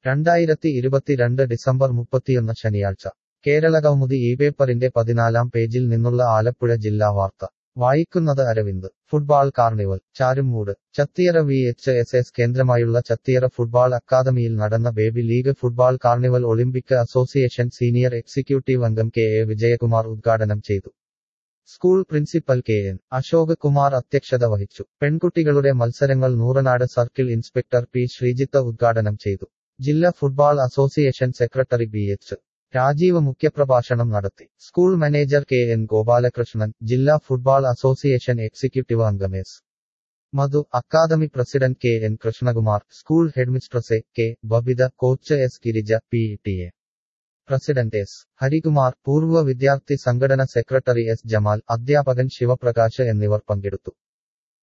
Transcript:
രണ്ടായിരത്തി ഇരുപത്തിരണ്ട് ഡിസംബർ മുപ്പത്തിയൊന്ന് ശനിയാഴ്ച കേരളകൗമുദി ഈ പേപ്പറിന്റെ പതിനാലാം പേജിൽ നിന്നുള്ള ആലപ്പുഴ ജില്ലാ വാർത്ത വായിക്കുന്നത് Aravind football carnival Charummoodu Chathiyara V H S S കേന്ദ്രമായുള്ള ചത്തിയറ ഫുട്ബാൾ അക്കാദമിയിൽ നടന്ന baby league football carnival Olympic association senior executive അംഗം കെ എ വിജയകുമാർ ഉദ്ഘാടനം ചെയ്തു school principal K N Ashok Kumar അധ്യക്ഷത വഹിച്ചു പെൺകുട്ടികളുടെ മത്സരങ്ങൾ Nooranad circle inspector P Sreejith ഉദ്ഘാടനം ചെയ്തു ജില്ലാ football association secretary B H Rajeev മുഖ്യപ്രഭാഷണം നടത്തി school manager K N Gopalakrishnan ജില്ലാ ഫുട്ബാൾ അസോസിയേഷൻ എക്സിക്യൂട്ടീവ് അംഗം S Madhu academy president K N Krishnakumar school headmistress K Babitha coach S Girija P T A president S Harikumar പൂർവ്വ വിദ്യാർത്ഥി സംഘടന സെക്രട്ടറി എസ് ജമാൽ അധ്യാപകൻ ശിവപ്രകാശ് എന്നിവർ പങ്കെടുത്തു